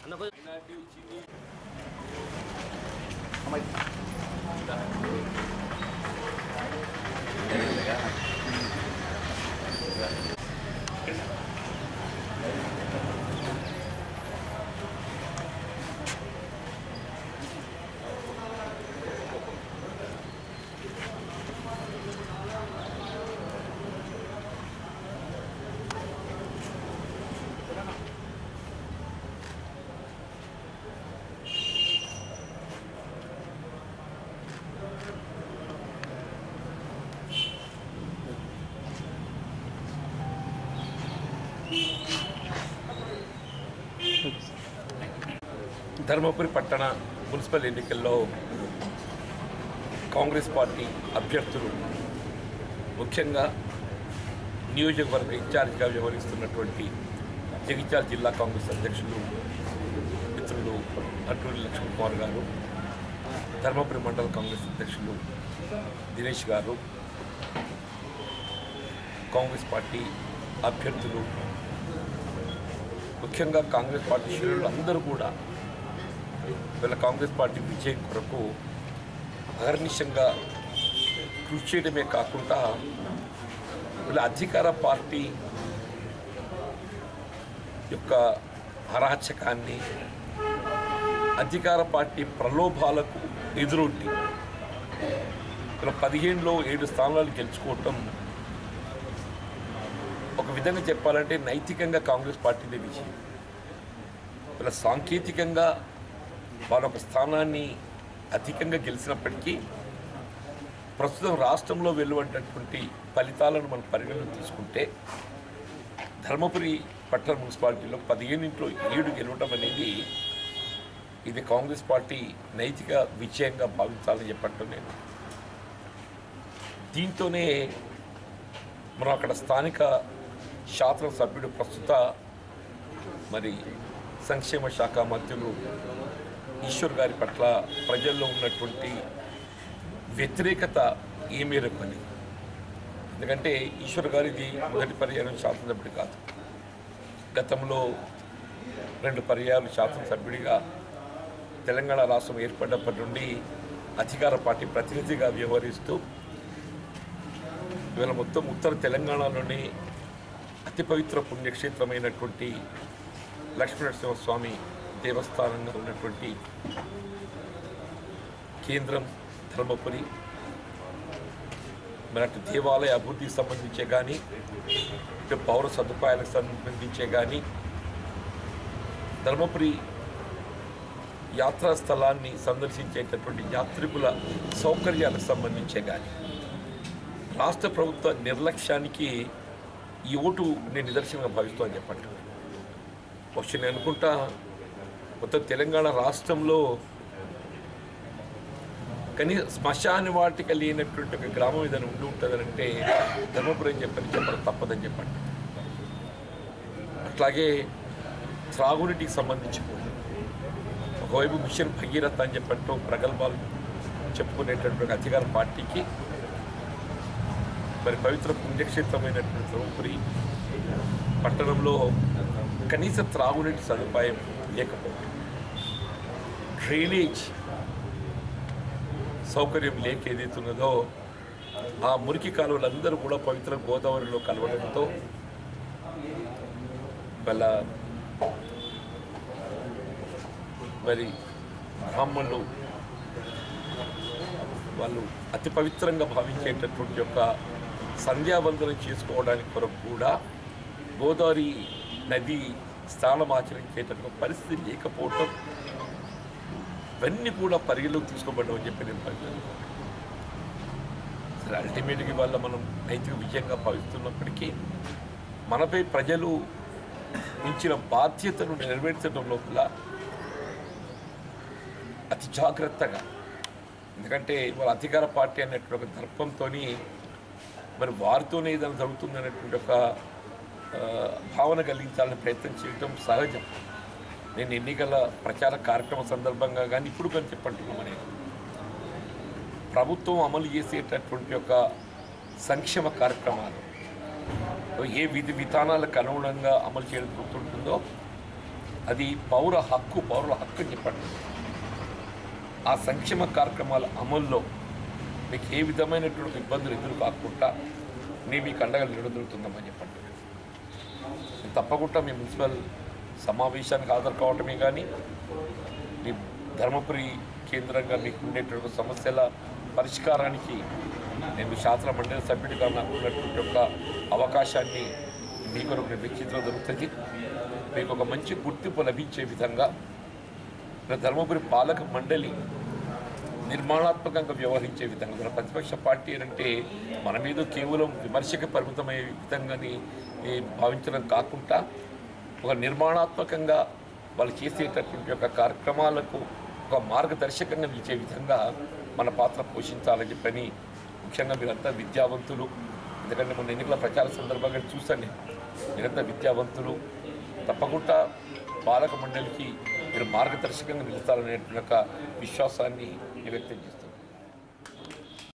ధర్మపురి పట్టణ మున్సిపల్ ఎన్నికల్లో కాంగ్రెస్ పార్టీ అభ్యర్థులు ముఖ్యంగా నియోజకవర్గ ఇన్ఛార్జిగా వ్యవహరిస్తున్నటువంటి జగిత్యాల జిల్లా కాంగ్రెస్ అధ్యక్షులు మిత్రులు అటూరి లక్ష్మణ్ కుమార్ గారు ధర్మపురి మండల కాంగ్రెస్ అధ్యక్షులు దినేష్ గారు కాంగ్రెస్ పార్టీ అభ్యర్థులు ముఖ్యంగా కాంగ్రెస్ పార్టీ శ్రేణులు అందరూ కూడా వీళ్ళ కాంగ్రెస్ పార్టీ విజయం కొరకు అహర్నిశంగా కృషి చేయడమే కాకుండా వీళ్ళ అధికార పార్టీ యొక్క అరాచకాన్ని అధికార పార్టీ ప్రలోభాలకు ఎదురొడ్డి వీళ్ళ పదిహేనులో ఏడు స్థానాలు గెలుచుకోవటం ఒక విధంగా చెప్పాలంటే నైతికంగా కాంగ్రెస్ పార్టీదే విజయం వీళ్ళ సాంకేతికంగా వాళ్ళ ఒక స్థానాన్ని అధికంగా గెలిచినప్పటికీ ప్రస్తుతం రాష్ట్రంలో వెలువడ్డటువంటి ఫలితాలను మనం పరిగణన తీసుకుంటే ధర్మపురి పట్టణ మున్సిపాలిటీలో పదిహేనింట్లో ఏడు గెలవడం అనేది ఇది కాంగ్రెస్ పార్టీ నైతిక విజయంగా భావించాలని చెప్పట్టు నేను దీంతోనే మనం అక్కడ స్థానిక శాసనసభ్యుడు ప్రస్తుత మరి సంక్షేమ శాఖ మంత్రులు ఈశ్వర్ గారి పట్ల ప్రజల్లో ఉన్నటువంటి వ్యతిరేకత ఏ మేరకు అని ఎందుకంటే ఈశ్వర్ గారిది మొదటి పర్యాయం శాసనసభ్యుడు కాదు గతంలో రెండు పర్యాయాలు శాసనసభ్యుడిగా తెలంగాణ రాష్ట్రం ఏర్పడినప్పటి నుండి అధికార పార్టీ ప్రతినిధిగా వ్యవహరిస్తూ ఇవాళ మొత్తం ఉత్తర తెలంగాణలోని అతి పవిత్ర పుణ్యక్షేత్రమైనటువంటి లక్ష్మీనరసింహస్వామి దేవస్థానంగా ఉన్నటువంటి కేంద్రం ధర్మపురి మరి అటు దేవాలయ అభివృద్ధికి సంబంధించే కానీ ఇటు పౌర సదుపాయాలకు సంబంధించే కానీ ధర్మపురి యాత్రా స్థలాన్ని సందర్శించేటటువంటి యాత్రికుల సౌకర్యాలకు సంబంధించే కానీ రాష్ట్ర ప్రభుత్వ నిర్లక్ష్యానికి ఈ ఓటు నేను నిదర్శనంగా భావిస్తూ అని చెప్పండి బహుశా నేను అనుకుంటా మొత్తం తెలంగాణ రాష్ట్రంలో కానీ శ్మశాన వాటిక లేనటువంటి ఒక గ్రామం ఏదైనా ఉండి ఉంటుందనంటే ధర్మపురం చెప్పని చెప్పడం తప్పదని చెప్పండి అట్లాగే త్రాగునీటికి సంబంధించి కూడా ఒకవైపు మిషన్ భగీరథ అని చెప్పంటూ ప్రగల్భాలు చెప్పుకునేటటువంటి ఒక అధికార పార్టీకి మరి పవిత్ర పుణ్యక్షేత్రమైనటువంటి ధర్మపురి పట్టణంలో కనీస త్రాగునీటి సదుపాయం లేకపోవడం డ్రైనేజ్ సౌకర్యం లేక ఏదైతున్నదో ఆ మురికి కాలువలందరూ కూడా పవిత్ర గోదావరిలో కలవడంతో వాళ్ళ మరి బ్రాహ్మణులు వాళ్ళు అతి పవిత్రంగా భావించేటటువంటి యొక్క సంధ్యావందనం చేసుకోవడానికి కొరకు కూడా గోదావరి నది స్నానం ఆచరించేటటువంటి పరిస్థితి లేకపోవటం ఇవన్నీ కూడా పరిగణలోకి తీసుకోబడ్డామని చెప్పి నేను భావిస్తున్నాను సరే అల్టిమేట్గా ఇవాళ మనం నైతిక విజయంగా భావిస్తున్నప్పటికీ మనపై ప్రజలు ఇచ్చిన బాధ్యతను నెరవేర్చడం లోపల అతి జాగ్రత్తగా ఎందుకంటే వాళ్ళ అధికార పార్టీ అనేటువంటి ఒక దర్పంతో మరి వారితోనే ఏదైనా జరుగుతుంది అనేటువంటి ఒక ఆ, భావన కలిగించాలని ప్రయత్నం చేయడం సహజం నేను ఎన్నికల ప్రచార కార్యక్రమం సందర్భంగా కానీ ఇప్పుడు కానీ చెప్పంటున్నాను నేను ప్రభుత్వం అమలు చేసేటటువంటి ఒక సంక్షేమ కార్యక్రమాలు ఏ విధి విధానాలకు అనుగుణంగా అమలు చేయడం గుర్తుంటుందో అది పౌర హక్కు పౌరుల హక్కు అని చెప్పండి ఆ సంక్షేమ కార్యక్రమాల అమల్లో మీకు ఏ విధమైనటువంటి ఇబ్బందులు ఎదురు కాకుండా నేను మీకు అండగా నిలదొరుకుతుందామని చెప్పండి నేను తప్పకుండా మీ మున్సిపల్ సమావేశానికి హాజరు కావటమే కానీ మీ ధర్మపురి కేంద్రంగా మీకు ఉండేటువంటి సమస్యల పరిష్కారానికి నేను శాస్త్ర మండలి సభ్యుడిగా నాకు ఉన్నటువంటి ఒక అవకాశాన్ని మీ కొరకు నేను వెచ్చించడం జరుగుతుంది మీకు ఒక మంచి గుర్తింపు లభించే విధంగా మన ధర్మపురి పాలక మండలి నిర్మాణాత్మకంగా వ్యవహరించే విధంగా మన ప్రతిపక్ష పార్టీ అంటే మన మీద కేవలం విమర్శకు పరిమితమయ్యే విధంగాని ఈ భావించడం కాకుండా ఒక నిర్మాణాత్మకంగా వాళ్ళు చేసేటటువంటి యొక్క కార్యక్రమాలకు ఒక మార్గదర్శకంగా నిలిచే విధంగా మన పాత్ర పోషించాలని చెప్పని ముఖ్యంగా మీరంతా విద్యావంతులు ఎందుకంటే మన ఎన్నికల ప్రచార సందర్భంగా చూసాను నేను మీరంతా విద్యావంతులు తప్పకుండా పాలక మండలికి మీరు మార్గదర్శకంగా నిలుస్తారనేటువంటి ఒక విశ్వాసాన్ని నేను వ్యక్తం చేస్తున్నాను